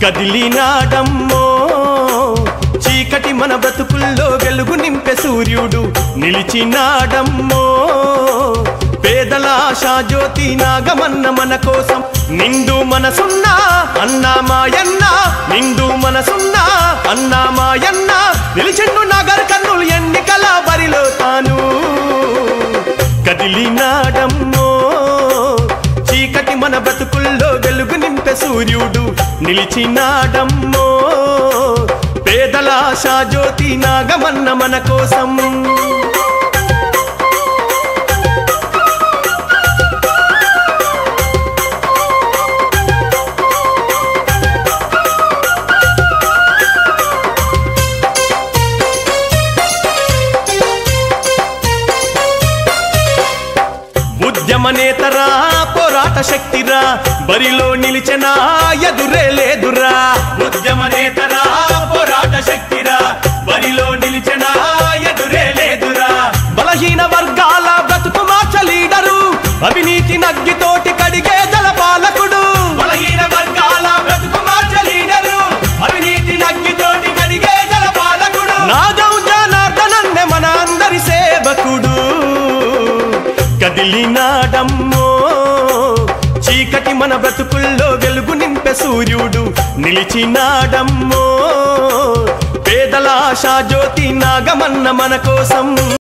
కదిలినాడమ్మో చీకటి మన బ్రతుకుల్లో వెలుగు నింపే సూర్యుడు నిలిచినాడమ్మో పేదల ఆశా జ్యోతి నాగమన్న మన కోసం నిండు మనసున్నా అన్నా మాయన్న నిండు మనసున్నా అన్నా మాయన్న నిలిచిండు నగర్ కన్నులు ఎన్నికల బరిలో తాను కదిలినాడమ్మో చీకటి మన బతుకుల్లో వెలుగు నింపే సూర్యుడు నిలిచినాడమ్మో పేదల ఆశా జ్యోతి నాగమన్న మన కోసం ఉద్యమ నేతరా పోరాట శక్తిరా బరిలో నిలిచిన ఎదురే లేదురా ఉద్యమ నేతరా పోరాట శక్తిరా బరిలో నిలిచిన ఎదురే లేదురా బలహీన వర్గాల బ్రతుకు మార్చ లీడరు అవినీతి నగ్గితోటి కడిగే జల పాలకుడు బలహీన వర్గాల బ్రతుకు మార్చ లీడరు అవినీతి నగ్గితోటి కడిగే జల పాలకుడు నాగం జనార్దనన్నే మన అందరి సేవకుడు కదిలినాడమ్మో చీకటి మన బ్రతుకుల్లో వెలుగు నింపే సూర్యుడు నిలిచినాడమ్మో పేదల ఆశా జ్యోతి నాగమన్న మన కోసం